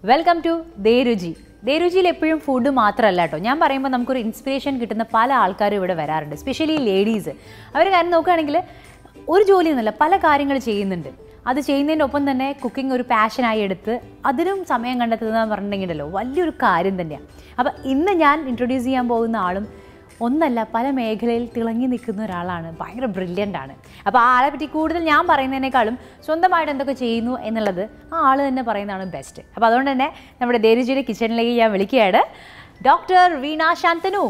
Welcome to ദേരുചി ദേരുചിയിൽ എപ്പോഴും food മാത്രമല്ല കേട്ടോ ഞാൻ പറയുമ്പോൾ നമുക്കൊരു ഇൻസ്പിറേഷൻ കിട്ടുന്ന പല ആൾക്കാരും ഇവിടെ വരാറുണ്ട് സ്പെഷ്യലി ലേഡീസ് അവർ കാര്യം നോക്കുകയാണെങ്കിൽ ഒരു ജോലി എന്നല്ല പല കാര്യങ്ങൾ ചെയ്യുന്നുണ്ട് അത് ചെയ്യുന്നതിനൊപ്പം തന്നെ കുക്കിംഗ് ഒരു പാഷനായി എടുത്ത് അതിനും സമയം കണ്ടെത്തുക എന്ന് പറഞ്ഞിട്ടുണ്ടെങ്കിലല്ലോ വലിയൊരു കാര്യം തന്നെയാണ് അപ്പം ഇന്ന് ഞാൻ ഇൻട്രൊഡ്യൂസ് ചെയ്യാൻ പോകുന്ന ആളും ഒന്നല്ല പല മേഖലയിൽ തിളങ്ങി നിൽക്കുന്ന ഒരാളാണ് ഭയങ്കര ബ്രില്യൻ്റ് ആണ് അപ്പോൾ ആ ആളെ പറ്റി കൂടുതൽ ഞാൻ പറയുന്നതിനേക്കാളും സ്വന്തമായിട്ട് എന്തൊക്കെ ചെയ്യുന്നു എന്നുള്ളത് ആ ആൾ തന്നെ പറയുന്നതാണ് ബെസ്റ്റ് അപ്പോൾ അതുകൊണ്ട് തന്നെ നമ്മുടെ ദേരുജിയുടെ കിച്ചണിലേക്ക് ഞാൻ വിളിക്കുകയാണ് doctor Veena Shanthanu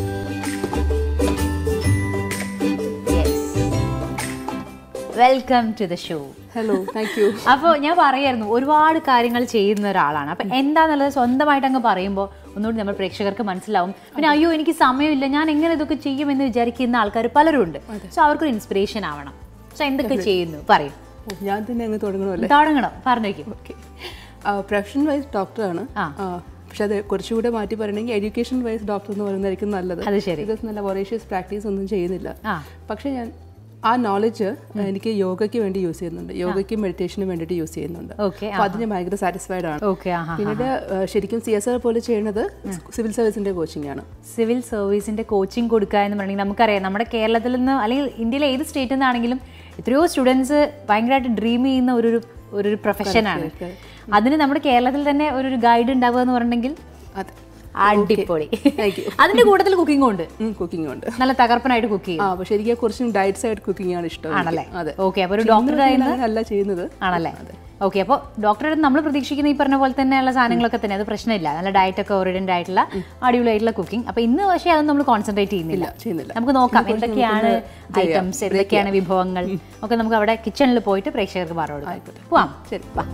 welcome to the show hello thank you അപ്പോൾ ഞാൻ പറയായിരുന്നു ഒരുപാട് കാര്യങ്ങൾ ചെയ്യുന്ന ഒരാളാണ് അപ്പം എന്താന്നുള്ളത് സ്വന്തമായിട്ട് അങ്ങ് പറയുമ്പോൾ ഒന്നുകൂടി നമ്മൾ പ്രേക്ഷകർക്ക് മനസ്സിലാവും പിന്നെ അയ്യോ എനിക്ക് സമയമില്ല ഞാൻ എങ്ങനെ ഇതൊക്കെ ചെയ്യുമെന്ന് വിചാരിക്കുന്ന ആൾക്കാർ പലരും ഉണ്ട് സോ അവർക്കൊരു ഇൻസ്പിറേഷൻ ആവണം സോ എന്തൊക്കെ ചെയ്യുന്നു പറയും ഞാൻ തന്നെ അങ്ങ് തുടങ്ങണമല്ലേ തുടങ്ങണം പറഞ്ഞേക്കും ഓക്കെ പ്രൊഫഷൻ വൈസ് ഡോക്ടറാണ് ആ. പക്ഷെ അത് കുറച്ചുകൂടെ മാറ്റി പറയണമെങ്കിൽ എഡ്യൂക്കേഷൻ വൈസ് ഡോക്ടർ എന്ന് പറയുന്നതായിരിക്കും നല്ലത് അത് ശരി ബിക്കോസ് നല്ല വൊറേഷ്യസ് പ്രാക്ടീസ് ഒന്നും ചെയ്യുന്നില്ല ആ പക്ഷെ ഞാൻ ആ നോളജ് എനിക്ക് യോഗയ്ക്ക് വേണ്ടി യൂസ് ചെയ്യുന്നുണ്ട് യോഗയ്ക്കും മെഡിറ്റേഷനും വേണ്ടിയിട്ട് യൂസ് ചെയ്യുന്നുണ്ട് ഓക്കെ അപ്പോൾ അതിന് ഭയങ്കര സാറ്റിസ്ഫൈഡ് ആണ് ഓക്കെ ആ പിന്നീട് ആ, ശരിക്കും സി എസ് ആർ പോലെ ചെയ്യുന്നത് സിവിൽ സർവീസിന്റെ കോച്ചിങ് ആണ് സിവിൽ സർവീസിന്റെ കോച്ചിങ് കൊടുക്കുക എന്ന് പറഞ്ഞെങ്കിൽ നമുക്കറിയാം നമ്മുടെ കേരളത്തിൽ നിന്ന് അല്ലെങ്കിൽ ഇന്ത്യയിലെ ഏത് സ്റ്റേറ്റിൽ നിന്നാണെങ്കിലും എത്രയോ സ്റ്റുഡൻസ് ഭയങ്കരമായിട്ട് ഡ്രീം ചെയ്യുന്ന ഒരു ഒരു പ്രൊഫഷനാണ് അതിന് നമ്മുടെ കേരളത്തിൽ തന്നെ ഒരു ഗൈഡ് ഉണ്ടാവുക എന്ന് പറഞ്ഞെങ്കിൽ അതെ അടിപൊളി Thank you. അതിന്റെ കൂട്ടത്തിൽ കുക്കിംഗ് ഉണ്ട് കുക്കിംഗ് ഉണ്ട് നല്ല തകർപ്പനായിട്ട് കുക്ക് ചെയ്യും ആ പക്ഷെ എനിക്ക് കുറച്ചും ഡയറ്റ് സൈഡ് കുക്കിംഗ് ആണ് ഇഷ്ടം എനിക്ക്. ആണല്ലേ അതെ ഓക്കെ അപ്പോൾ ഒരു ഡോക്ടറുടെ കയ്യിൽ നിന്ന് അല്ല ചെയ്യുന്നത് ആണല്ലേ ഓക്കെ അപ്പോൾ ഡോക്ടറുടെ നമ്മൾ പ്രതീക്ഷിക്കുന്ന ഈ പറഞ്ഞ പോലെ തന്നെയുള്ള സാധനങ്ങളൊക്കെ തന്നെ അത് പ്രശ്നമില്ല നല്ല ഡയറ്റ് ഒക്കെ ഓറിയന്റഡ് ആയിട്ടുള്ള അടിപൊളിയായിട്ടുള്ള കുക്കിംഗ് അപ്പോൾ ഇന്ന് പക്ഷേ അത് നമ്മൾ കോൺസെൻട്രേറ്റ് ചെയ്യുന്നില്ല ചെയ്യുന്നില്ല നമുക്ക് നോക്കാം എന്തൊക്കെയാണ് ഐറ്റംസ് എന്തൊക്കെയാണ് വിഭവങ്ങൾ ഒക്കെ നമുക്ക് അവിടെ കിച്ചണിൽ പോയിട്ട് പ്രേക്ഷകർക്ക് പറഞ്ഞു കൊടുക്കാം പോവാം ശരി വാ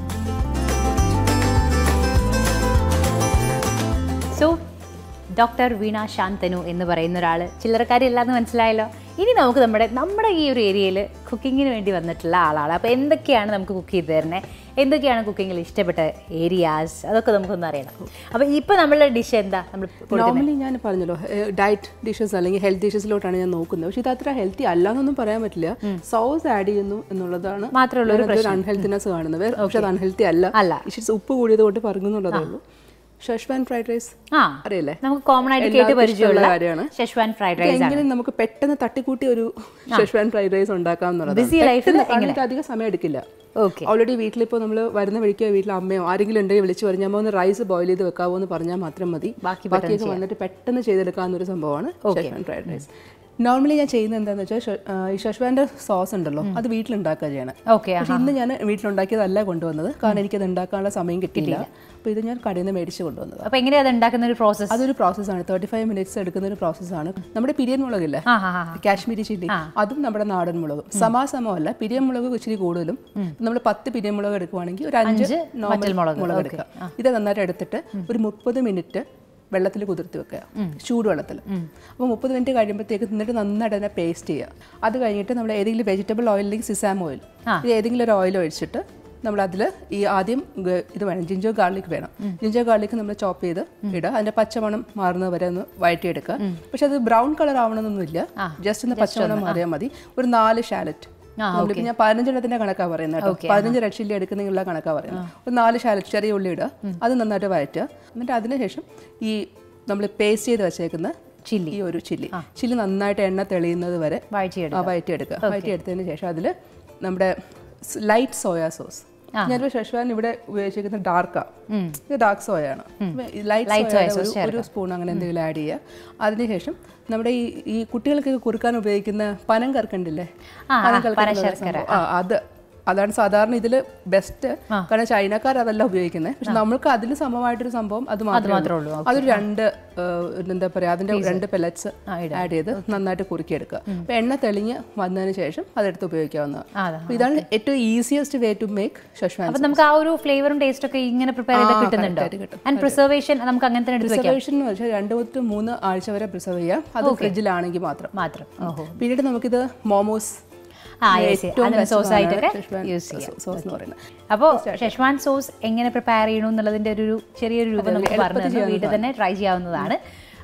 സോ ഡോക്ടർ വീണ ശാന്തനു എന്ന് പറയുന്ന ഒരാൾ ചില്ലറക്കാരില്ല എന്ന് മനസ്സിലായല്ലോ ഇനി നമുക്ക് നമ്മുടെ നമ്മുടെ ഈ ഒരു ഏരിയയിൽ കുക്കിങ്ങിന് വേണ്ടി വന്നിട്ടുള്ള ആളാണ് അപ്പോൾ എന്തൊക്കെയാണ് നമുക്ക് കുക്ക് ചെയ്ത് തരുന്നത് എന്തൊക്കെയാണ് കുക്കിങ്ങിൽ ഇഷ്ടപ്പെട്ട ഏരിയാസ് അതൊക്കെ നമുക്കൊന്ന് അറിയണം അപ്പോൾ ഇപ്പോൾ നമ്മളുടെ ഡിഷ് എന്താ നമ്മൾ നോർമലി ഞാൻ പറഞ്ഞല്ലോ ഡയറ്റ് ഡിഷസ് അല്ലെങ്കിൽ ഹെൽത്ത് ഡിഷസിലോട്ടാണ് ഞാൻ നോക്കുന്നത് പക്ഷെ ഇത് അത്ര ഹെൽത്തി അല്ല എന്നൊന്നും പറയാൻ പറ്റില്ല സോസ് ആഡ് ചെയ്യുന്നു എന്നുള്ളതാണ് മാത്രമുള്ള ഒരു അൺഹെൽത്തിനെസ് കാണുന്നത് വേറെ പക്ഷെ അത് അൺഹെൽത്തി അല്ല അല്ല. ഇച്ചിരി ഉപ്പ് കൂടിയത് കൊണ്ട് പറഞ്ഞുന്നുള്ളതേ ഉള്ളൂ ഷഷ്വാൻ ഫ്രൈഡ് റൈസ് ആ അറിയില്ലേ നമുക്ക് കോമൺ ആയിട്ട് കേട്ട് എല്ലാവർക്കും പരിചയമുള്ള ഇഷ്ടമുള്ള കാര്യമാണ്. ഷെഷ്വാൻ ഫ്രൈഡ് റൈസ് ആണ് എങ്ങനെ നമുക്ക് പെട്ടെന്ന് തട്ടിക്കൂട്ടി ഒരു ഷഷ്വാൻ ഫ്രൈഡ് റൈസ് ഉണ്ടാക്കാം എന്നുള്ളത് Busy life ല് അതിന് അധികം സമയം എടുക്കില്ല ഓക്കെ ഓൾറെഡി വീട്ടിലിപ്പോൾ നമ്മൾ വരുന്ന വഴിക്കോ വീട്ടിൽ അമ്മയോ ആരെങ്കിലും ഉണ്ടെങ്കിൽ വിളിച്ച് പറഞ്ഞാൽ ഒന്ന് റൈസ് ബോയിൽ ചെയ്ത് വെക്കാവോ എന്ന് പറഞ്ഞാൽ മാത്രം മതി ബാക്കി ബാക്കിയൊക്കെ വന്നിട്ട് പെട്ടെന്ന് ചെയ്തെടുക്കാവുന്ന ഒരു സംഭവമാണ് ഷഷ്വാൻ ഫ്രൈഡ് റൈസ് നോർമലി ഞാൻ ചെയ്യുന്നത് എന്താണെന്ന് വെച്ചാൽ ഷ- ആ, ഈ ഷഷ്വാൻ്റെ സോസ് ഉണ്ടല്ലോ അത് വീട്ടിലുണ്ടാക്കുക ചെയ്യണം ഓക്കെ പക്ഷെ ഇന്ന് ഞാൻ വീട്ടിലുണ്ടാക്കിയതല്ല കൊണ്ടുവന്നത് കാരണം എനിക്കത് ഉണ്ടാക്കാനുള്ള സമയം കിട്ടിയില്ല അപ്പോൾ ഇത് ഞാൻ കടയിൽ നിന്ന് മേടിച്ച് കൊണ്ടുവന്നത് അപ്പോൾ എങ്ങനെയാണ് അത് ഉണ്ടാക്കുന്ന ഒരു പ്രോസസ്സ് അതൊരു പ്രോസസ്സാണ് തേർട്ടി ഫൈവ് മിനിറ്റ്സ് എടുക്കുന്ന ഒരു പ്രോസസ്സാണ് നമ്മുടെ പിരിയൻ മുളകില്ലേ ആ ഹാ ഹാ കാശ്മീരി ചില്ലി അതും നമ്മുടെ നാടൻ മുളകും സമാസമമല്ല പിരിയൻ മുളക് ഇച്ചിരി കൂടുതലും നമ്മൾ പത്ത് പിരിയൻ മുളക് എടുക്കുവാണെങ്കിൽ ഒരു അഞ്ച് അഞ്ച് നോർമൽ വറ്റൽമുളക്. മുളക് എടുക്കുക ഇത് നന്നായിട്ട് എടുത്തിട്ട് ഒരു മുപ്പത് മിനിറ്റ് വെള്ളത്തിൽ കുതിർത്തി വെക്കുക ചൂടുവെള്ളത്തിൽ അപ്പോൾ മുപ്പത് മിനിറ്റ് കഴിയുമ്പോഴത്തേക്ക് എന്നിട്ട് നന്നായിട്ട് അതിനെ പേസ്റ്റ് ചെയ്യുക അത് കഴിഞ്ഞിട്ട് നമ്മൾ ഏതെങ്കിലും വെജിറ്റബിൾ ഓയിൽ അല്ലെങ്കിൽ സിസാം ഓയിൽ ഇത് ഏതെങ്കിലും ഒരു ഓയിൽ ഒഴിച്ചിട്ട് നമ്മൾ അതിൽ ഈ ആദ്യം ഗ- ഇത് വേണം ജിഞ്ചർ ഗാർലിക് വേണം ജിഞ്ചർ ഗാർലിക് നമ്മൾ ചോപ്പ് ചെയ്ത് ഇടുക അതിന്റെ പച്ചമണം മാറുന്നത് വരെ ഒന്ന് വഴറ്റിയെടുക്കുക പക്ഷെ അത് ബ്രൗൺ കളർ ആവണമെന്നൊന്നുമില്ല ജസ്റ്റ് ഒന്ന് പച്ചമണം മാറിയാൽ മതി ഒരു നാല് ഷാലറ്റ് നമ്മളിപ്പോൾ ഞാൻ പതിനഞ്ചെണ്ണത്തിന്റെ കണക്കാ പറയുന്നത് കേട്ടോ പതിനഞ്ച് റെഡ് ചില്ലി എടുക്കുന്നുള്ള കണക്കാ പറയുന്നത് ഒരു നാല് ഷാലറ്റ് ചെറിയ ഉള്ളി ഇടുക അത് നന്നായിട്ട് വഴറ്റുക എന്നിട്ട് അതിനുശേഷം ഈ നമ്മൾ പേസ്റ്റ് ചെയ്ത് വെച്ചേക്കുന്ന ചില്ലി ഈ ഒരു ചില്ലി ചില്ലി നന്നായിട്ട് എണ്ണ തെളിയുന്നത് വരെ വഴറ്റിയെടുക്കും ആ വഴറ്റിയെടുക്കുക വഴറ്റിയെടുത്തതിന് ശേഷം അതിൽ നമ്മുടെ ലൈറ്റ് സോയാ സോസ് ഞാനൊരു ഷഷ്വാൻ ഇവിടെ ഉപയോഗിച്ചിരിക്കുന്ന ഡാർക്കാ ഇത് ഡാർക്ക് സോയ ആണ് ലൈറ്റ് സോയ ഒരു സ്പൂൺ അങ്ങനെ എന്തെങ്കിലും ആഡ് ചെയ്യുക അതിനുശേഷം നമ്മുടെ ഈ ഈ കുട്ടികൾക്ക് കുറുക്കാൻ ഉപയോഗിക്കുന്ന പനം കറക്കണ്ടില്ലേ പനം കൽക്കണ്ടുള്ള സംഭവം. ആ അത് അതാണ് സാധാരണ ഇതിൽ ബെസ്റ്റ് കാരണം ചൈനക്കാർ അതല്ല ഉപയോഗിക്കുന്നത് പക്ഷെ നമ്മൾക്ക് അതിന് സമമായിട്ടൊരു സംഭവം അത് മാത്രമേ ഉള്ളൂ അതൊരു രണ്ട് ഏഹ്, എന്താ പറയാ അതിന്റെ രണ്ട് പെലറ്റ്സ് ആഡ് ചെയ്ത് നന്നായിട്ട് കുറുക്കിയെടുക്കുക അപ്പൊ എണ്ണ തെളിഞ്ഞ് വന്നതിന് ശേഷം അതെടുത്ത് ഉപയോഗിക്കാവുന്നതാണ് അതാ. അപ്പൊ ഇതാണ് ഏറ്റവും easiest way to make schezwan അപ്പൊ നമുക്ക് ആ ഒരു ഫ്ലേവറും ടേസ്റ്റ് ഒക്കെ ഇങ്ങനെ പ്രിപ്പയർ ചെയ്ത് കിട്ടുന്നുണ്ടോ ആയിട്ട് കിട്ടും. ആൻഡ് പ്രിസർവേഷൻ നമുക്ക് അങ്ങനെ തന്നെ എടുത്ത് വെക്കാം പ്രിസർവേഷൻ എന്ന് വെച്ചാൽ രണ്ട് തൊട്ട് മൂന്ന് ആഴ്ച വരെ പ്രിസർവ് ചെയ്യാം അത് ഫ്രിഡ്ജിലാണെങ്കിൽ മാത്രം മാത്രം ഓഹോ പിന്നീട് നമുക്കിത് മോമോസ് ആ yes, yes. അതിന് സോസ് ആയിട്ടൊക്കെ ഷഷ്വാൻ യൂസ് ചെയ്യാം സോസ് എന്ന് പറയുന്നത് അപ്പോൾ ഷെഷ്വാൻ സോസ് എങ്ങനെ പ്രിപ്പയർ ചെയ്യണം എന്നുള്ളതിന്റെ ഒരു ചെറിയൊരു രൂപം നമുക്ക് പറഞ്ഞു തന്നു വീട്ടിൽ തന്നെ ട്രൈ ചെയ്യാവുന്നതാണ്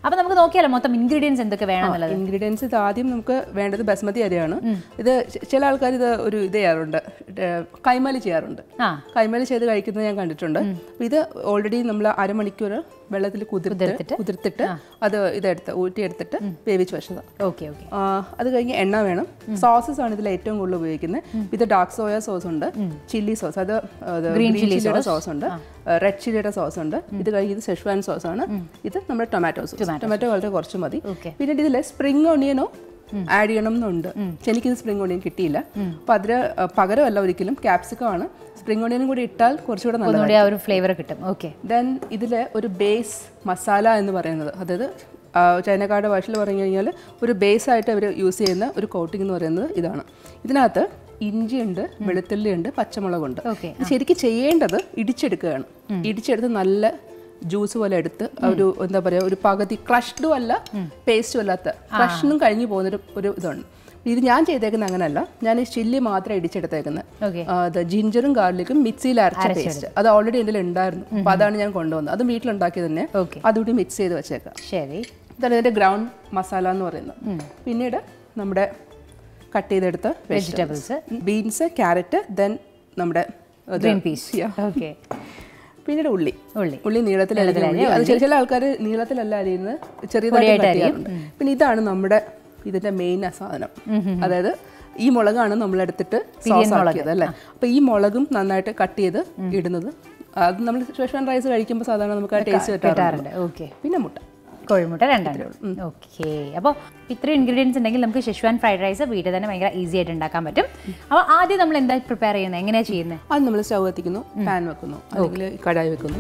അപ്പോൾ നമുക്ക് നോക്കിയാലോ മൊത്തം ഇൻഗ്രീഡിയൻസ് എന്തൊക്കെ വേണം എന്നുള്ളത് ഇൻഗ്രീഡിയൻസ് ഇത് ആദ്യം നമുക്ക് വേണ്ടത് ബസ്മതി അരിയാണ് ഇത് ചെ- ചില ആൾക്കാർ ഇത് ഒരു ഇത് ചെയ്യാറുണ്ട് ഏർ കൈമലി ചെയ്യാറുണ്ട് ആ കൈമലി ചെയ്ത് കഴിക്കുന്നത് ഞാൻ കണ്ടിട്ടുണ്ട് അപ്പൊ ഇത് ഓൾറെഡി നമ്മൾ അരമണിക്കൂർ വെള്ളത്തിൽ കുതിർത്തിട്ട് കുതിർത്തിട്ട് അത് ഇതെടുത്ത് ഊറ്റിയെടുത്തിട്ട് വേവിച്ച് വെച്ചതാണ് ഓക്കെ ഓക്കെ ആ, അത് കഴിഞ്ഞ് എണ്ണ വേണം സോസസ് ആണ് ഇതിൽ ഏറ്റവും കൂടുതൽ ഉപയോഗിക്കുന്നത് ഇത് ഡാർക്ക് സോയ സോസ് ഉണ്ട് ചില്ലി സോസ് അത് ഗ്രീൻ ചില്ലിയുടെ സോസ് ഉണ്ട് റെഡ് ചില്ലിയുടെ സോസ് ഉണ്ട് ഇത് കഴിഞ്ഞ് ഇത് സെഷ്വാൻ സോസ് ആണ് ഇത് നമ്മുടെ ടൊമാറ്റോ സോസ് ടൊമാറ്റോ വളരെ കുറച്ച് മതി Okay. പിന്നെ ഇതിൽ സ്പ്രിംഗ് ഓണിയനോ ആഡ് ചെയ്യണം എന്നുണ്ട് പക്ഷെ എനിക്കിത് സ്പ്രിംഗ് ഓണിയൻ കിട്ടിയില്ല അപ്പൊ അതിന് പകരമല്ല ഒരിക്കലും ക്യാപ്സിക്കം ആണ് സ്പ്രിംഗ് ഓണിയനും കൂടി ഇട്ടാൽ കുറച്ചുകൂടെ നല്ലതാണ് ഒന്നുകൂടി ആ ഒരു ഫ്ലേവർ കിട്ടും ഓക്കെ ദെൻ ഇതിൽ ഒരു ബേസ് മസാല എന്ന് പറയുന്നത് അതായത് ആ, ചൈനക്കാരുടെ ഭാഷയിൽ പറഞ്ഞു കഴിഞ്ഞാൽ ഒരു ബേസ് ആയിട്ട് അവർ യൂസ് ചെയ്യുന്ന ഒരു കോട്ടിംഗ് എന്ന് പറയുന്നത് ഇതാണ് ഇതിനകത്ത് ഇഞ്ചിയുണ്ട് വെളുത്തുള്ളിയുണ്ട് പച്ചമുളകുണ്ട് ഓക്കെ ഇത് ശരിക്കും ചെയ്യേണ്ടത് ഇടിച്ചെടുക്കുകയാണ് ഇടിച്ചെടുത്ത് നല്ല ജ്യൂസ് പോലെ എടുത്ത് ഒരു എന്താ പറയുക ഒരു പകുതി ക്രഷ്ഡും അല്ല പേസ്റ്റും അല്ലാത്ത ക്രഷനും കഴിഞ്ഞു പോകുന്നൊരു ഒരു ഇതുണ്ട് ഇത് ഞാൻ ചെയ്തേക്കുന്നത് അങ്ങനെയല്ല ഞാൻ ഈ ചില്ലി മാത്രം ഇടിച്ചെടുത്തേക്കുന്നത് ഓക്കെ അത് ജിഞ്ചറും ഗാർലിക്കും മിക്സിയിൽ അരച്ച പേസ്റ്റ് അത് ഓൾറെഡി എൻ്റെ ഉണ്ടായിരുന്നു അപ്പൊ അതാണ് ഞാൻ കൊണ്ടുവന്നത് അത് വീട്ടിലുണ്ടാക്കിയത് തന്നെ ഓക്കെ അതുകൂടി മിക്സ് ചെയ്ത് വെച്ചേക്കാം ശരി ഇതാണ് ഇതിന്റെ ഗ്രൗണ്ട് മസാല എന്ന് പറയുന്നത് പിന്നീട് നമ്മുടെ കട്ട് ചെയ്തെടുത്ത വെജിറ്റബിൾസ് ബീൻസ് ക്യാരറ്റ് ദെൻ നമ്മുടെ അത് ഗ്രീൻ പീസ് Yeah. ഓക്കെ പിന്നീട് ഉള്ളി ഉള്ളി ഉള്ളി നീളത്തിൽ അരിഞ്ഞ ഉള്ളി അത് ചില- ചില ആൾക്കാർ നീളത്തിലല്ല അരിയുന്നത് ചെറിയതായിട്ട് കട്ട് ചെയ്യാറുണ്ട് പിന്നെ ഇതാണ് നമ്മുടെ ഇതിന്റെ മെയിൻ സാധനം അതായത് ഈ മുളകാണ് നമ്മൾ എടുത്തിട്ട് സോസ് ആക്കിയത് അല്ലേ അപ്പൊ ഈ മുളകും നന്നായിട്ട് കട്ട് ചെയ്ത് ഇടുന്നത് അത് നമ്മൾ ഷെഷ്വാൻ റൈസ് കഴിക്കുമ്പോൾ സാധാരണ നമുക്ക് ആ ടേസ്റ്റ് കിട്ടാറുണ്ട് കിട്ടാറുണ്ട് ഓക്കെ പിന്നെ മുട്ട കോഴിമുട്ട രണ്ടെണ്ണം ഓക്കെ അപ്പോൾ ഇത്രയും ഇൻഗ്രീഡിയൻസ് ഉണ്ടെങ്കിൽ നമുക്ക് ഷെഷ്വാൻ ഫ്രൈഡ് റൈസ് വീട്ടിൽ തന്നെ ഭയങ്കര ഈസി ആയിട്ട് ഉണ്ടാക്കാൻ പറ്റും അപ്പോൾ ആദ്യം നമ്മൾ എന്താ പ്രിപ്പയർ ചെയ്യുന്നത് എങ്ങനെയാണ് ചെയ്യുന്നത് അത് നമ്മൾ സ്റ്റൗ കത്തിക്കുന്നു പാൻ വെക്കുന്നു അല്ലെങ്കിൽ കടായി വെക്കുന്നു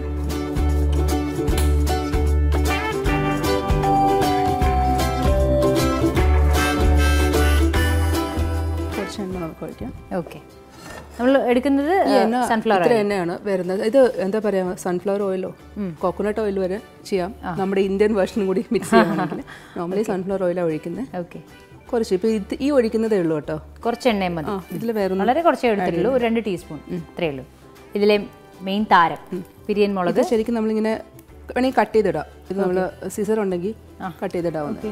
കുറച്ച് എണ്ണ നമുക്ക് ഒഴിക്കാം ഓക്കെ നമ്മൾ എടുക്കുന്നത് എണ്ണ സൺഫ്ലവർ ഇത്ര എണ്ണയാണ് വരുന്നത് ഇത് എന്താ പറയാ സൺഫ്ലവർ ഓയിലോ കോക്കോനട്ട് ഓയിൽ വരെ ചെയ്യാം നമ്മുടെ ഇന്ത്യൻ വേർഷനും കൂടി മിക്സ് ചെയ്യുകയാണെങ്കിൽ നോർമലി സൺഫ്ലവർ ഓയിലാണ് ഒഴിക്കുന്നത് ഓക്കെ കുറച്ച് ഇപ്പൊ ഇത് ഈ ഒഴിക്കുന്നതേ ഉള്ളൂ കേട്ടോ കുറച്ച് എണ്ണയും മതി ആ ഇതിൽ വേറെ വളരെ കുറച്ചേ എടുത്തിട്ടുള്ളൂ ഒരു രണ്ട് ടീസ്പൂൺ ഇത്രയേ ഉള്ളൂ ഇതിലെ മെയിൻ താരം പിരിയൻ മുളക് ഇത് ശരിക്കും നമ്മളിങ്ങനെ വേണമെങ്കിൽ കട്ട് ചെയ്തിടാം ഇത് നമ്മൾ സിസർ ഉണ്ടെങ്കിൽ കട്ട് ചെയ്തിടാവുന്നത്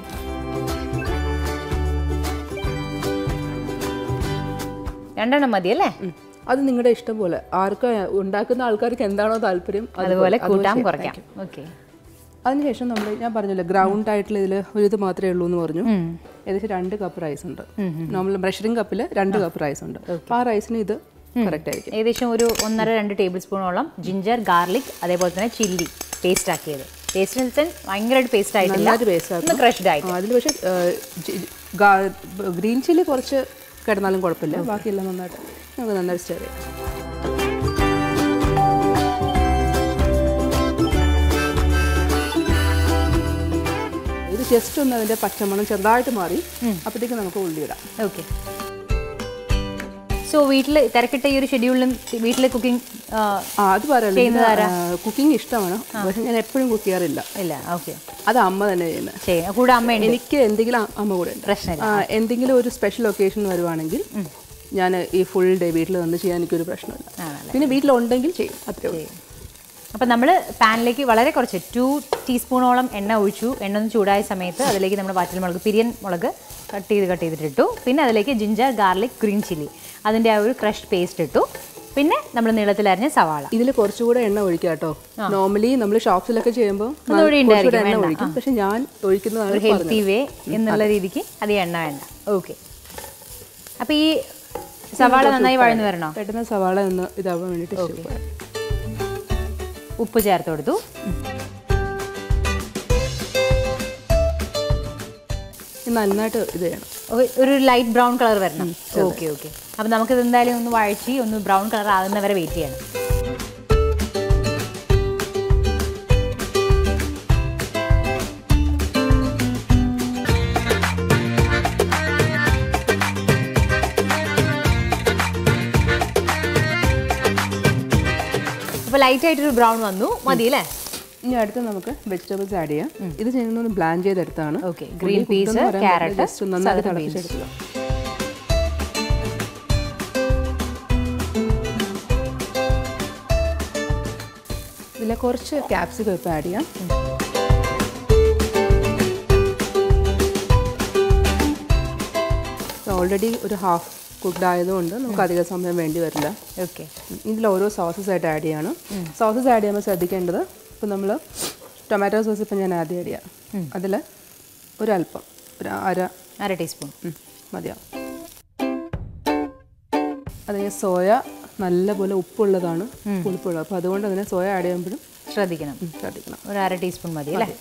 രണ്ടെണ്ണം മതി അല്ലേ ഉം. അത് നിങ്ങളുടെ ഇഷ്ടം പോലെ ആർക്ക് ഉണ്ടാക്കുന്ന ആൾക്കാർക്ക് എന്താണോ താല്പര്യം അതുപോലെ കൂട്ടാം കുറയ്ക്കാം ഓക്കെ അതിനുശേഷം നമ്മൾ ഞാൻ പറഞ്ഞല്ലോ ഗ്രൗണ്ട് ആയിട്ടുള്ള ഇതിൽ ഒരു ഇത് മാത്രമേ ഉള്ളൂ എന്ന് പറഞ്ഞു ഏകദേശം രണ്ട് കപ്പ് റൈസ് ഉണ്ട് നമ്മൾ മെഷറിംഗ് കപ്പിൽ രണ്ട് കപ്പ് റൈസ് ഉണ്ട് അപ്പോൾ ആ റൈസിന് ഇത് കറക്റ്റ് ആയിരിക്കും ഏകദേശം ഒരു ഒന്നര രണ്ട് ടേബിൾ സ്പൂണോളം ജിഞ്ചർ ഗാർലിക് അതേപോലെ തന്നെ ചില്ലി പേസ്റ്റ് ആക്കിയത് പേസ്റ്റ് ഇൻ സെൻസ് ഭയങ്കരമായിട്ട് പേസ്റ്റ് ആയിട്ടില്ല നന്നായിട്ട് പേസ്റ്റ് ഒന്ന് ക്രഷ്ഡ് ആയിട്ട് അതിൽ പക്ഷേ ഗ്രീൻ ചില്ലി കുറച്ച് കിടന്നാലും കുഴപ്പമില്ല ബാക്കിയെല്ലാം നന്നായിട്ട് നമുക്ക് നന്നായിട്ട് സ്റ്റേ ചെയ്യാം ഇത് ജസ്റ്റ് ഒന്ന് അതിന്റെ പച്ചമണം ചെറുതായിട്ട് മാറി അപ്പോഴത്തേക്ക് നമുക്ക് ഉള്ളിയിടാം ഓക്കെ സോ വീട്ടിൽ തിരക്കിട്ട ഈ ഒരു ഷെഡ്യൂളിലും വീട്ടിലെ കുക്കിംഗ് ആ അത് പറയാലോ കുക്കിംഗ് ഇഷ്ടമാണ് പക്ഷെ ഞാൻ എപ്പോഴും കുക്ക് ചെയ്യാറില്ല ഇല്ല ഓക്കെ അത് അമ്മ തന്നെ ചെയ്യുന്നത് ചെയ്യും കൂടെ അമ്മയുണ്ട് എനിക്ക് എന്തെങ്കിലും അ- അമ്മ കൂടെ ഉണ്ട് പ്രശ്നമില്ല ആ, എന്തെങ്കിലും ഒരു സ്പെഷ്യൽ ഒക്കേഷൻ വരുവാണെങ്കിൽ ഞാൻ ഈ ഫുൾ ഡേ വീട്ടിൽ വന്ന് ചെയ്യാൻ എനിക്കൊരു പ്രശ്നമില്ല പിന്നെ വീട്ടിലുണ്ടെങ്കിൽ ചെയ്യും അത്രേ ഉള്ളൂ അപ്പം നമ്മൾ പാനിലേക്ക് വളരെ കുറച്ച് ടു ടീസ്പൂണോളം എണ്ണ ഒഴിച്ചു എണ്ണ ഒന്ന് ചൂടായ സമയത്ത് അതിലേക്ക് നമ്മൾ വാറ്റൽ മുളക് പിരിയൻ മുളക് കട്ട് ചെയ്ത് കട്ട് ചെയ്തിട്ടിട്ടു പിന്നെ അതിലേക്ക് ജിഞ്ചർ ഗാർലിക് ഗ്രീൻ ചില്ലി അതിൻ്റെ ആ ഒരു ക്രഷ്ഡ് പേസ്റ്റ് ഇട്ടു പിന്നെ നമ്മൾ നീളത്തിലരിഞ്ഞ സവാള ഇതിൽ കുറച്ചുകൂടെ എണ്ണ ഒഴിക്കാം കേട്ടോ നോർമലി നമ്മൾ ഷോപ്സിലൊക്കെ ചെയ്യുമ്പോൾ ഒന്നുകൂടി കുറച്ചുകൂടെ എണ്ണ ഉണ്ടായിരിക്കും, ഒഴിക്കും പക്ഷെ ഞാൻ ഒഴിക്കുന്നതാണ് ഒരു ഹെൽത്തി വേ എന്നുള്ള രീതിക്ക് അധികം എണ്ണ വേണ്ട ഓക്കെ അപ്പോൾ ഈ സവാള നന്നായി വഴന്നു വരണോ പെട്ടെന്ന് സവാള ഒന്ന് ഇതാവാൻ വേണ്ടിയിട്ട് ഇഷ്ടപ്പെടും ഉപ്പ് ചേർത്ത് കൊടുത്തു ഇത് നന്നായിട്ട് ഇത് ചെയ്യണം ഒ- ഒരു ലൈറ്റ് ബ്രൗൺ കളർ വരണം ഓക്കെ ഓക്കെ അപ്പം നമുക്കിത് എന്തായാലും ഒന്ന് വഴച്ചി ഒന്ന് ബ്രൗൺ കളർ ആകുന്നവരെ വെയിറ്റ് ചെയ്യണം അപ്പോൾ ലൈറ്റ് ആയിട്ടൊരു ബ്രൗൺ വന്നു മതി അല്ലേ ഇനി അടുത്ത് നമുക്ക് വെജിറ്റബിൾസ് ആഡ് ചെയ്യാം ഇത് ചെയ്യുന്നത് ബ്ലാൻഡ് ചെയ്തെടുത്താണ് Okay, green peas, carrot, just നന്നായിട്ട് southern beans. തിളപ്പിച്ചെടുക്കുക ഇതിലെ കുറച്ച് ക്യാപ്സിക്കം ഇപ്പോൾ ആഡ് ചെയ്യാം ഓൾറെഡി ഒരു ഹാഫ് കുക്ക്ഡ് ആയതുകൊണ്ട് നമുക്ക് അധിക സമയം വേണ്ടി വരില്ല ഓക്കെ ഇതിൽ ഓരോ സോസസ് ആയിട്ട് ആഡ് ചെയ്യാണ് സോസസ് ആഡ് ചെയ്യുമ്പോൾ ശ്രദ്ധിക്കേണ്ടത് ഇപ്പം നമ്മൾ ടൊമാറ്റോ സോസ് ഇപ്പം ഞാൻ ആദ്യം ആഡ് ചെയ്യാം അതിൽ ഒരല്പം ഒരു അര അര ടീസ്പൂൺ ഉം, മതിയാവും അത് ഈ സോയ നല്ലപോലെ ഉപ്പുള്ളതാണ് പുളിപ്പുള്ളത് അപ്പോൾ അതുകൊണ്ട് അതിനെ സോയ ആഡ് ചെയ്യുമ്പോഴും ശ്രദ്ധിക്കണം ഉം, ശ്രദ്ധിക്കണം ഒരു അര ടീസ്പൂൺ മതി അല്ലേ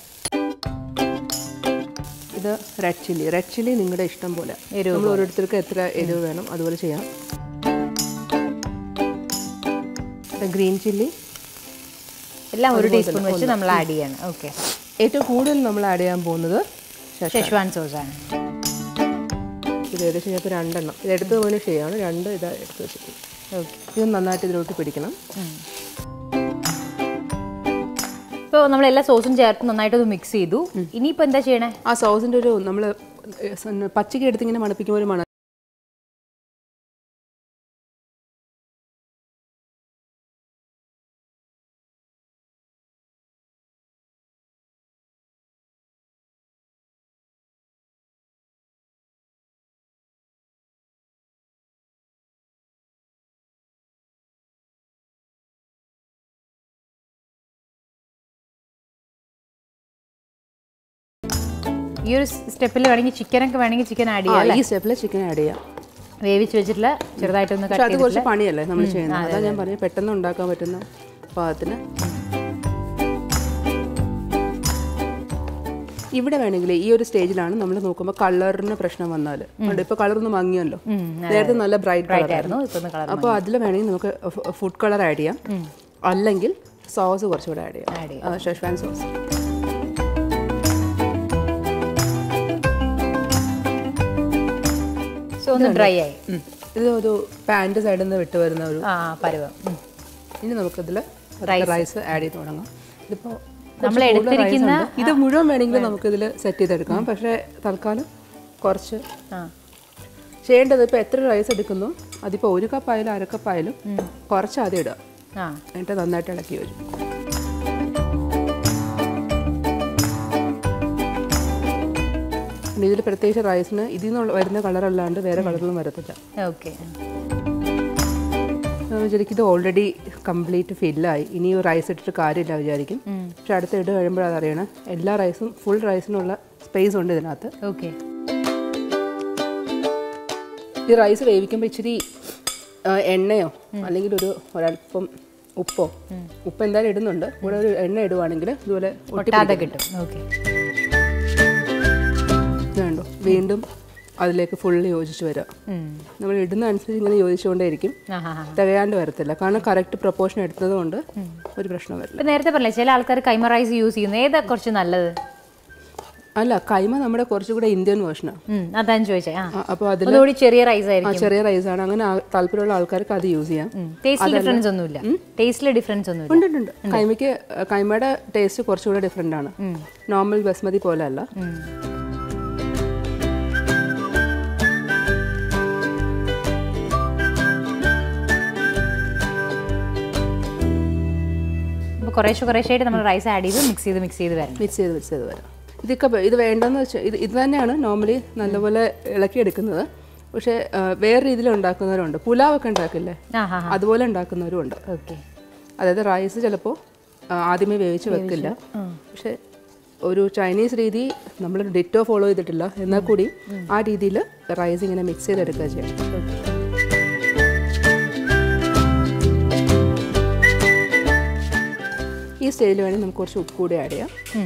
ഇത് റെഡ് ചില്ലി റെഡ് ചില്ലി നിങ്ങളുടെ ഇഷ്ടം പോലെ എരിവ് നമ്മൾ ഓരോരുത്തർക്ക് എത്ര എരിവ് വേണം അതുപോലെ ചെയ്യാം ഇത് ഗ്രീൻ ചില്ലി എല്ലാം ഒരു ടീസ്പൂൺ വെച്ച് നമ്മൾ ആഡ് ചെയ്യാണ് ഓക്കെ ഏറ്റവും കൂടുതൽ നമ്മൾ ആഡ് ചെയ്യാൻ പോകുന്നത് ശേഷം ഷെഷ്വാൻ സോസ് ആണ് ഇത് ഏകദേശം ഞങ്ങൾക്ക് രണ്ടെണ്ണം ഇത് എടുത്തത് പോലെ ചെയ്യാണ് രണ്ട് ഇത് എടുത്ത് വെച്ചിട്ട് ഓക്കെ ഇത് നന്നായിട്ട് ഇതിലോട്ട് പിടിക്കണം ഇപ്പോൾ നമ്മൾ എല്ലാ സോസും ചേർത്ത് നന്നായിട്ട് ഒന്ന് മിക്സ് ചെയ്തു ഇനിയിപ്പോൾ എന്താ ചെയ്യണേ ആ സോസിൻ്റെ ഒരു നമ്മൾ പച്ചയ്ക്ക് എടുത്ത് ഇങ്ങനെ മണപ്പിക്കുമ്പോൾ ഒരു മണം ഈ ഒരു സ്റ്റെപ്പിൽ വേണമെങ്കിൽ ചിക്കനൊക്കെ വേണമെങ്കിൽ ചിക്കൻ ആഡ് ആ ചെയ്യാം ഈ സ്റ്റെപ്പിൽ ചിക്കൻ ആഡ് ചെയ്യാം വേവിച്ച് വെച്ചിട്ടുള്ള ചെറുതായിട്ടൊന്ന് പക്ഷെ കട്ട് അത് കുറച്ച് പണിയല്ലേ നമ്മൾ ചെയ്യുന്നത് അതാ ഞാൻ പറഞ്ഞു പെട്ടെന്ന് ഉണ്ടാക്കാൻ പറ്റുന്ന പാകത്തിന് ഇവിടെ വേണമെങ്കിൽ ഈ ഒരു സ്റ്റേജിലാണ് നമ്മൾ നോക്കുമ്പോൾ കളറിന് പ്രശ്നം വന്നാൽ ഇപ്പോൾ കളർ ഒന്ന് മങ്ങിയല്ലോ നേരത്തെ നല്ല ബ്രൈറ്റ് കളർ ആയിരുന്നു ഇപ്പൊ ഒന്ന് കളർ അപ്പോൾ അതിൽ വേണമെങ്കിൽ നമുക്ക് ഫുഡ് കളർ ആഡ് ചെയ്യാം അല്ലെങ്കിൽ സോസ് കുറച്ചുകൂടെ ആഡ് Add ചെയ്യാം ഷെഷ്വാൻ സോസ് സോ ഒന്ന് ഡ്രൈ ആയി ഇത് ഒരു പാൻറ് സൈഡിൽ നിന്ന് വിട്ട് വരുന്ന ഒരു ആ പരുവം ഉം. ഇനി നമുക്കിതിൽ റൈസ് ആഡ് ചെയ്ത് തുടങ്ങാം ഇതിപ്പോൾ നമ്മൾ എടുത്തിരിക്കുന്ന ഇത് മുഴുവൻ വേണമെങ്കിൽ നമുക്കിതിൽ സെറ്റ് ചെയ്തെടുക്കാം പക്ഷേ തൽക്കാലം കുറച്ച് ആ ചെയ്യേണ്ടത് ഇപ്പോൾ എത്ര റൈസ് എടുക്കുന്നു അതിപ്പോൾ ഒരു കപ്പ് ആയാലും അര കപ്പ് ആയാലും കുറച്ച് ആദ്യം ഇടുക ആ എന്നിട്ട് നന്നായിട്ട് ഇളക്കി വരും ഇതിൽ പ്രത്യേകിച്ച് റൈസിന് ഇതിൽ നിന്ന് വരുന്ന കളറല്ലാണ്ട് വേറെ കളറിലും വരത്തില്ല ഓക്കെ നമ്മൾ വിചാരിക്കും ഇത് ഓൾറെഡി കംപ്ലീറ്റ് ഫില്ലായി ഇനി റൈസ് ഇട്ടിട്ട് കാര്യമില്ല വിചാരിക്കും പക്ഷെ അടുത്ത് ഇട്ട് കഴിയുമ്പോൾ അതറിയണം എല്ലാ റൈസും ഫുൾ റൈസിനുള്ള സ്പേസ് ഉണ്ട് ഇതിനകത്ത് ഓക്കെ ഈ റൈസ് വേവിക്കുമ്പോൾ ഇച്ചിരി ആ, എണ്ണയോ അല്ലെങ്കിൽ ഒരു ഒരല്പം ഉപ്പോ ഉപ്പ് എന്തായാലും ഇടുന്നുണ്ട് കൂടെ ഒരു എണ്ണ ഇടുവാണെങ്കിൽ ഇതുപോലെ ഒട്ടാതെ കിട്ടും ഓക്കെ വേണ്ടോ വീണ്ടും അതിലേക്ക് ഫുള്ള് യോജിച്ച് വരിക നമ്മൾ ഇടുന്ന അനുസരിച്ച് ഇങ്ങനെ യോജിച്ചുകൊണ്ടേയിരിക്കും ആ ഹാ ഹാ തികയാണ്ട് വരത്തില്ല കാരണം കറക്റ്റ് പ്രൊപ്പോർഷൻ എടുത്തത് കൊണ്ട് ഒരു പ്രശ്നം വരില്ല ഇപ്പൊ നേരത്തെ പറഞ്ഞില്ലേ ചില ആൾക്കാർ കൈമ റൈസ് യൂസ് ചെയ്യുന്നു ഏതാ കുറച്ച് നല്ലത് അല്ല കൈമ നമ്മുടെ കുറച്ചുകൂടെ ഇന്ത്യൻ വേർഷനാണ് ഉം, അതാണ് ചോദിച്ചേ ആ അപ്പോൾ അതിൽ ഒന്നുകൂടി ചെറിയ റൈസ് ആ ആയിരിക്കും ചെറിയ റൈസാണ് അങ്ങനെ ആ- താല്പര്യമുള്ള ആൾക്കാർക്ക് അത് യൂസ് ചെയ്യാം ടേസ്റ്റിൽ ഡിഫറൻസ് ഒന്നുമില്ല ടേസ്റ്റിൽ ഡിഫറൻസ് ഒന്നുമില്ല ഉണ്ട് ഉണ്ട്, ഉണ്ട് കൈമയ്ക്ക് കൈമയുടെ ടേസ്റ്റ് കുറച്ചുകൂടെ ഡിഫറെൻ്റ് ആണ് നോർമൽ ബസ്മതി പോലെ അല്ല ഉം. അപ്പൊ കുറേശ്ശെ കുറേശ്ശെ ആയിട്ട് നമ്മൾ റൈസ് ആഡ് ചെയ്ത് മിക്സ് ചെയ്ത് മിക്സ് ചെയ്ത് വരണം മിക്സ് ചെയ്ത് മിക്സ് ചെയ്ത് വരാം ഇതൊക്കെ വേ- ഇത് വേണ്ടെന്ന് വെച്ചാൽ ഇത് ഇത് തന്നെയാണ് നോർമലി നല്ലപോലെ ഇളക്കിയെടുക്കുന്നത് പക്ഷേ ആ, വേറെ രീതിയിൽ ഉണ്ടാക്കുന്നവരുണ്ട് പുലാവൊക്കെ ഉണ്ടാക്കില്ലേ ആ ഹാ അതുപോലെ ഉണ്ടാക്കുന്നവരും ഉണ്ട് ഓക്കെ അതായത് റൈസ് ചിലപ്പോൾ ആദ്യമേ വേവിച്ച് വെക്കില്ല പക്ഷെ ഒരു ചൈനീസ് രീതി നമ്മൾ ഡിറ്റോ ഫോളോ ചെയ്തിട്ടില്ല എന്നാൽ കൂടി ആ രീതിയിൽ റൈസ് ഇങ്ങനെ മിക്സ് ചെയ്തെടുക്കുക ചെയ്യണം ഈ സ്റ്റേജിൽ വേണമെങ്കിൽ നമുക്ക് കുറച്ച് ഉപ്പ് കൂടി ആഡ് ചെയ്യാം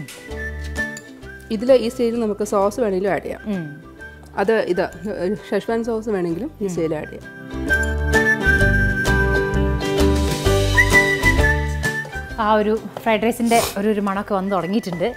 ഇതിൽ ഈ സ്റ്റേജിൽ നമുക്ക് സോസ് വേണമെങ്കിലും ആഡ് ചെയ്യാം അത് ഇത് ഷെഷ്വാൻ സോസ് വേണമെങ്കിലും ഈ സ്റ്റേജിൽ ആഡ് ചെയ്യാം ആ ഒരു ഫ്രൈഡ് റൈസിന്റെ ഒരു ഒരു മണമൊക്കെ വന്ന് തുടങ്ങിയിട്ടുണ്ട്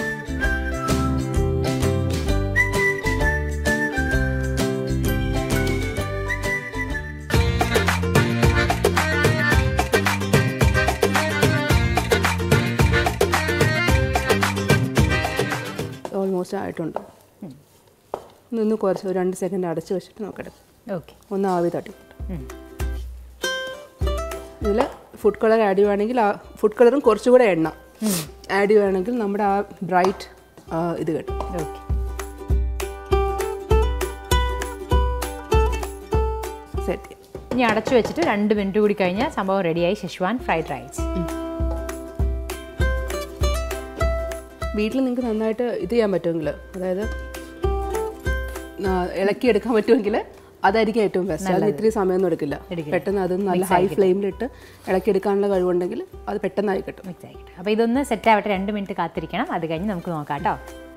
ഓൾമോസ്റ്റ് ആയിട്ടുണ്ട് നിന്ന് കുറച്ച് ഒരു രണ്ട് സെക്കൻഡ് അടച്ച് വെച്ചിട്ട് നോക്കട്ടെ ഓക്കെ ഒന്ന് ആവി തട്ടി ഇതിൽ ഫുഡ് കളർ ആഡ് ചെയ്യുവാണെങ്കിൽ ആ ഫുഡ് കളറും കുറച്ചുകൂടെ എണ്ണ ആഡ് ചെയ്യുവാണെങ്കിൽ നമ്മുടെ ആ ബ്രൈറ്റ് ഇത് കിട്ടും ഓക്കെ ഇനി അടച്ചു വെച്ചിട്ട് രണ്ട് മിനിറ്റ് കൂടി കഴിഞ്ഞാൽ സംഭവം റെഡിയായി ഷെഷ്വാൻ ഫ്രൈഡ് റൈസ് വീട്ടിൽ നിങ്ങൾക്ക് നന്നായിട്ട് ഇത് ചെയ്യാൻ പറ്റുമെങ്കിൽ അതായത് ആ, ഇളക്കിയെടുക്കാൻ പറ്റുമെങ്കിൽ അതായിരിക്കും ഏറ്റവും ബെസ്റ്റ് അത് ഇത്രയും സമയമൊന്നും എടുക്കില്ല പെട്ടെന്ന് അത് നല്ല ഹൈ ഫ്ലെയിമിലിട്ട് ഇളക്കിയെടുക്കാനുള്ള കഴിവുണ്ടെങ്കിൽ അത് പെട്ടെന്നായി കിട്ടും മിക്സ് ആക്കിയിട്ട് അപ്പോൾ ഇതൊന്ന് സെറ്റ് ആവട്ടെ രണ്ട് മിനിറ്റ് കാത്തിരിക്കണം അത് കഴിഞ്ഞ് നമുക്ക് നോക്കാം കേട്ടോ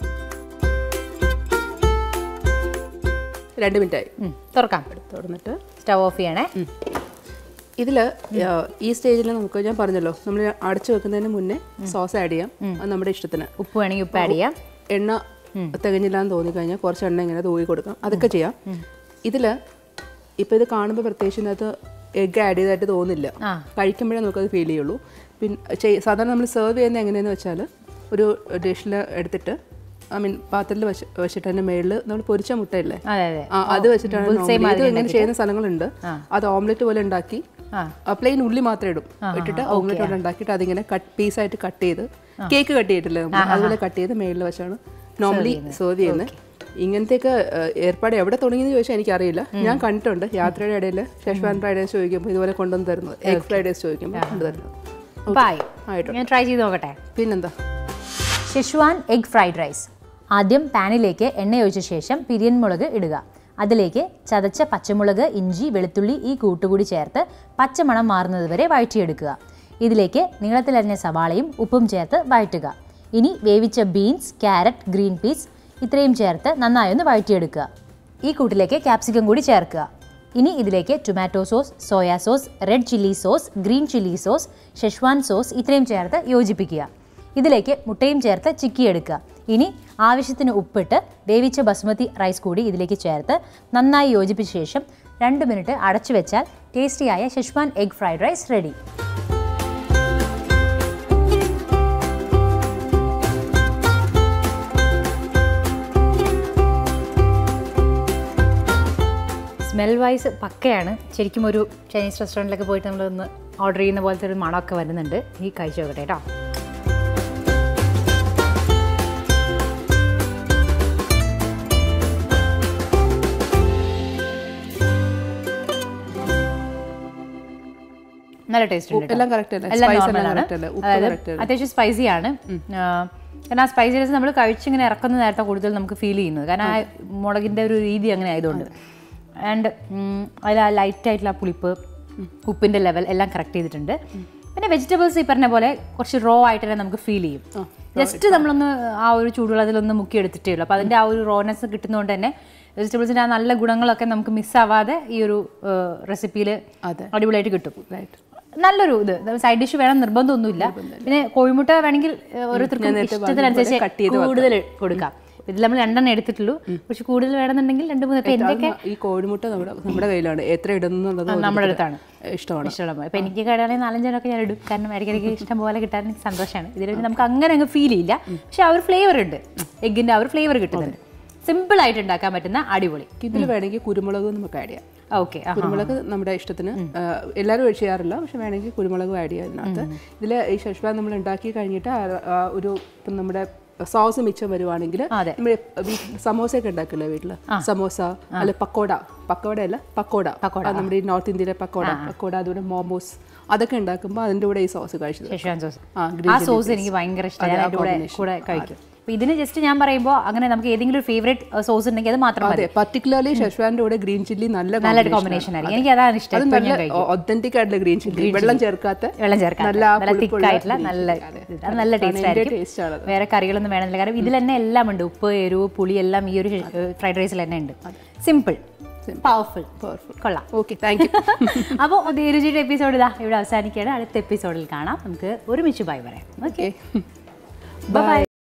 രണ്ട് മിനിറ്റ് ആയി ഉം, തുറക്കാം തുറന്നിട്ട് സ്റ്റവ് ഓഫ് ചെയ്യണേ ഇതിൽ ഈ സ്റ്റേജിൽ നമുക്ക് ഞാൻ പറഞ്ഞല്ലോ നമ്മൾ അടച്ചു വെക്കുന്നതിന് മുന്നേ സോസ് ആഡ് ചെയ്യാം അത് നമ്മുടെ ഇഷ്ടത്തിന് ഉപ്പ് വേണമെങ്കിൽ ഉപ്പ് ആഡ് ചെയ്യാം എണ്ണ തികഞ്ഞില്ല എന്ന് തോന്നിക്കഴിഞ്ഞാൽ കുറച്ച് എണ്ണ ഇങ്ങനെ തൂക്കി കൊടുക്കാം അതൊക്കെ ചെയ്യാം ഇതിൽ ഇപ്പം ഇത് കാണുമ്പോൾ പ്രത്യേകിച്ച് ഇതിനകത്ത് എഗ്ഗ് ആഡ് ചെയ്തതായിട്ട് തോന്നില്ല ആ. കഴിക്കുമ്പോഴേ നമുക്കത് ഫീൽ ചെയ്യുള്ളൂ പിന്നെ ചെയ്- സാധാരണ നമ്മൾ സെർവ് ചെയ്യുന്നത് എങ്ങനെയെന്ന് വെച്ചാൽ ഒരു ഡിഷിൽ എടുത്തിട്ട് ഐ മീൻ പാത്രത്തിൽ വെച്ച് വെച്ചിട്ട് അതിൻ്റെ മേളിൽ നമ്മൾ പൊരിച്ച മുട്ടയില്ലേ അതെ അതെ ആ, അത് വെച്ചിട്ടാണ് normally. ഇത് ഇങ്ങനെ ചെയ്യുന്ന സ്ഥലങ്ങളുണ്ട് അത് ഓംലെറ്റ് പോലെ ഉണ്ടാക്കി ആ. പ്ലെയിൻ ഉള്ളി മാത്രം ഇടും ഇട്ടിട്ട് ഓംലെറ്റ് പോലെ ഉണ്ടാക്കിയിട്ട് അതിങ്ങനെ കട്ട് പീസായിട്ട് കട്ട് ചെയ്ത് കേക്ക് കട്ട് ചെയ്തിട്ടില്ലേ നമ്മൾ അതുപോലെ കട്ട് ചെയ്ത് മേളിൽ വെച്ചാണ് നോർമലി സെർവ് ചെയ്യുന്നത് ഇങ്ങനത്തെയൊക്കെ ഏഹ്, ഏർപ്പാട് എവിടെ തുടങ്ങിയെന്ന് ചോദിച്ചാൽ എനിക്കറിയില്ല ഞാൻ കണ്ടിട്ടുണ്ട് യാത്രയുടെ ഇടയിൽ ഷെഷ്വാൻ ഫ്രൈഡ് റൈസ് ചോദിക്കുമ്പോൾ ഇതുപോലെ കൊണ്ടുവന്ന് തരുന്നത് എഗ് ഫ്രൈഡ് റൈസ് ചോദിക്കുമ്പോൾ കൊണ്ടുതരുന്നത് ബായ് ആയിട്ടുണ്ട് ഞാൻ ട്രൈ ചെയ്ത് നോക്കട്ടെ പിന്നെന്താ ഷെഷ്വാൻ എഗ് ഫ്രൈഡ് റൈസ് ആദ്യം പാനിലേക്ക് എണ്ണ ഒഴിച്ച ശേഷം പിരിയൻ മുളക് ഇടുക അതിലേക്ക് ചതച്ച പച്ചമുളക് ഇഞ്ചി വെളുത്തുള്ളി ഈ കൂട്ടുകൂടി ചേർത്ത് പച്ചമണം മാറുന്നത് വരെ വഴറ്റിയെടുക്കുക ഇതിലേക്ക് നീളത്തിലരിഞ്ഞ സവാളയും ഉപ്പും ചേർത്ത് വഴറ്റുക ഇനി വേവിച്ച ബീൻസ് ക്യാരറ്റ് ഗ്രീൻ പീസ് ഇത്രയും ചേർത്ത് നന്നായി ഒന്ന് വഴറ്റിയെടുക്കുക ഈ കൂട്ടിലേക്ക് ക്യാപ്സിക്കം കൂടി ചേർക്കുക ഇനി ഇതിലേക്ക് tomato sauce soya sauce red chilli sauce green chilli sauce schezwan sauce ഇത്രയും ചേർത്ത് യോജിപ്പിക്കുക ഇതിലേക്ക് മുട്ടയും ചേർത്ത് ചിക്കിയെടുക്കുക ഇനി ആവശ്യത്തിന് ഉപ്പിട്ട് വേവിച്ച ബസുമതി റൈസ് കൂടി ഇതിലേക്ക് ചേർത്ത് നന്നായി യോജിപ്പിച്ച ശേഷം രണ്ട് മിനിറ്റ് അടച്ചു വെച്ചാൽ ടേസ്റ്റിയായ schezwan egg fried rice ready smell wise പക്കയാണ് ശരിക്കും ഒരു ചൈനീസ് റെസ്റ്റോറൻറ്റിലൊക്കെ പോയിട്ട് നമ്മളൊന്ന് ഓർഡർ ചെയ്യുന്ന പോലത്തെ ഒരു മണമൊക്കെ വരുന്നുണ്ട് ഈ കഴിച്ചു നോക്കട്ടെ കേട്ടോ നല്ല ടേസ്റ്റ് ഉണ്ട് കേട്ടോ. എല്ലാം കറക്റ്റ് അല്ലേ എല്ലാം സ്പൈസ് normal എല്ലാം ആണ്. കറക്റ്റ് അല്ലേ ഉപ്പ് അതായത് കറക്റ്റ് അല്ലേ അത്യാവശ്യം സ്പൈസി ആണ് ആ, കാരണം ആ സ്പൈസിനെസ് നമ്മൾ കഴിച്ചിങ്ങനെ ഇറക്കുന്ന നേരത്തെ കൂടുതൽ നമുക്ക് ഫീൽ ചെയ്യുന്നത് കാരണം ആ മുളകിൻ്റെ ഒരു രീതി അങ്ങനെ ആയതുകൊണ്ട് ആൻഡ് അതിൽ ആ ലൈറ്റ് ആയിട്ടുള്ള ആ പുളിപ്പ് ഉപ്പിൻ്റെ ലെവൽ എല്ലാം കറക്റ്റ് ചെയ്തിട്ടുണ്ട് പിന്നെ വെജിറ്റബിൾസ് ഈ പറഞ്ഞ പോലെ കുറച്ച് റോ ആയിട്ട് തന്നെ നമുക്ക് ഫീൽ ചെയ്യും ജസ്റ്റ് നമ്മളൊന്ന് ആ ഒരു ചൂടുവെള്ളത്തിലൊന്ന് മുക്കി എടുത്തിട്ടേ ഉള്ളൂ അപ്പോൾ അതിൻ്റെ ആ ഒരു റോനെസ് കിട്ടുന്നതുകൊണ്ട് തന്നെ വെജിറ്റബിൾസിൻ്റെ ആ നല്ല ഗുണങ്ങളൊക്കെ നമുക്ക് മിസ്സാവാതെ ഈ ഒരു റെസിപ്പിയിൽ അതെ. അടിപൊളിയായിട്ട് കിട്ടും റൈറ്റ് നല്ലൊരു ഇത് സൈഡ് ഡിഷ് വേണം നിർബന്ധമൊന്നുമില്ല പിന്നെ കോഴിമുട്ട വേണമെങ്കിൽ ഏഹ്, ഓരോരുത്തർക്കും ഇഷ്ടത്തിനനുസരിച്ച് കൂടുതൽ കൊടുക്കാം ഇതിൽ നമ്മൾ രണ്ടെണ്ണം എടുത്തിട്ടുള്ളൂ പക്ഷെ കൂടുതൽ വേണമെന്നുണ്ടെങ്കിൽ രണ്ട് മൂന്ന് ഇപ്പം എൻ്റെ ഈ കോഴിമുട്ട നമ്മുടെ നമ്മുടെ കയ്യിലാണ് എത്ര ഇടുന്നുള്ളത് നമ്മുടെ അടുത്താണ് ഇഷ്ടമാണ് ഇഷ്ടമുള്ള ഇപ്പം എനിക്ക് കടയാണെങ്കിൽ നാലഞ്ചെണ്ണമൊക്കെ ഞാൻ ഇടും കാരണം ഇടയ്ക്കിടയ്ക്ക് ഇഷ്ടം പോലെ കിട്ടാൻ എനിക്ക് സന്തോഷമാണ് ഇതിൽ നമുക്ക് അങ്ങനെ അങ്ങ് ഫീൽ ചെയ്യില്ല പക്ഷെ ആ ഒരു ഫ്ലേവർ ഉണ്ട് എഗ്ഗിൻ്റെ ആ ഒരു ഫ്ലേവർ കിട്ടുന്നുണ്ട് സിമ്പിൾ ആയിട്ട് ഉണ്ടാക്കാൻ പറ്റുന്ന അടിപൊളി ഇതിൽ വേണമെങ്കിൽ കുരുമുളക് നമുക്ക് ആഡ് ചെയ്യാം ഓക്കെ കുരുമുളക് നമ്മുടെ ഇഷ്ടത്തിന് ആ, എല്ലാവരും ഒഴിച്ച് ചെയ്യാറില്ല പക്ഷെ വേണമെങ്കിൽ കുരുമുളക് ആഡ് ചെയ്യാം ഇതിനകത്ത് ഇതിൽ ഈ ഷഷ്വാൻ നമ്മൾ ഉണ്ടാക്കി കഴിഞ്ഞിട്ട് ആ- ആ ഒരു ഇപ്പം നമ്മുടെ സോസ് മിച്ചം വരുവാണെങ്കിൽ അതെ. നമ്മൾ സമോസയൊക്കെ ഉണ്ടാക്കില്ലേ വീട്ടിൽ സമോസ അല്ലെ പക്കോട പക്കോട അല്ല പക്കോട അത് നമ്മുടെ ഈ നോർത്ത് ഇന്ത്യയിലെ പക്കോട പക്കോട അതുപോലെ മോമോസ് അതൊക്കെ ഉണ്ടാക്കുമ്പോൾ അതിൻ്റെ കൂടെ ഈ സോസ് കഴിച്ചത് ഷെഷ്വാൻ സോസ് ആ ആ സോസ് എനിക്ക് ഭയങ്കര ഇഷ്ടമാണ് ഞാൻ അതിൻ്റെ കൂടെ കൂടെ കഴിക്കും അപ്പോൾ ഇതിന് ജസ്റ്റ് ഞാൻ പറയുമ്പോൾ അങ്ങനെ നമുക്ക് ഏതെങ്കിലും ഒരു ഫേവറേറ്റ് സോസ് ഉണ്ടെങ്കിൽ അത് മാത്രം മതി അതെ പർട്ടിക്കുലർലി ഷഷ്വാന്റെ കൂടെ ഗ്രീൻ ചില്ലി നല്ല നല്ലൊരു കോമ്പിനേഷൻ ആയിരിക്കും എനിക്ക് അതാണ് ഇഷ്ടം അത് ഇപ്പം ഞാൻ നല്ല കഴിക്കും ഒത്തന്റിക് ആയിട്ടുള്ള ഗ്രീൻ ചില്ലി വെള്ളം ചേർക്കാത്ത വെള്ളം ചേർക്കാം നല്ല ആ നല്ല പുളിപ്പുള്ള തിക്കായിട്ടുള്ള green നല്ല chilli. അതെ. ഇത്. അത് നല്ല ടേസ്റ്റ് ആയിരിക്കും ടേസ്റ്റ് ആണ് വേറെ കറികളൊന്നും വേണമെന്നില്ല കാരണം ഇതിൽ തന്നെ എല്ലാം ഉണ്ട് ഉപ്പ് എരിവ് പുളി എല്ലാം ഈ ഒരു ഫ്രൈഡ് റൈസിൽ തന്നെ ഉണ്ട് സിമ്പിൾ പവർഫുൾ Powerful. കൊള്ളാം ഓക്കെ താങ്ക് യു അപ്പോൾ ധീരുചിയുടെ എപ്പിസോഡ് ഇതാ ഇവിടെ അവസാനിക്കുകയാണ് അടുത്ത എപ്പിസോഡിൽ കാണാം നമുക്ക് ഒരുമിച്ച് ബൈ പറയാം ഓക്കെ ബൈ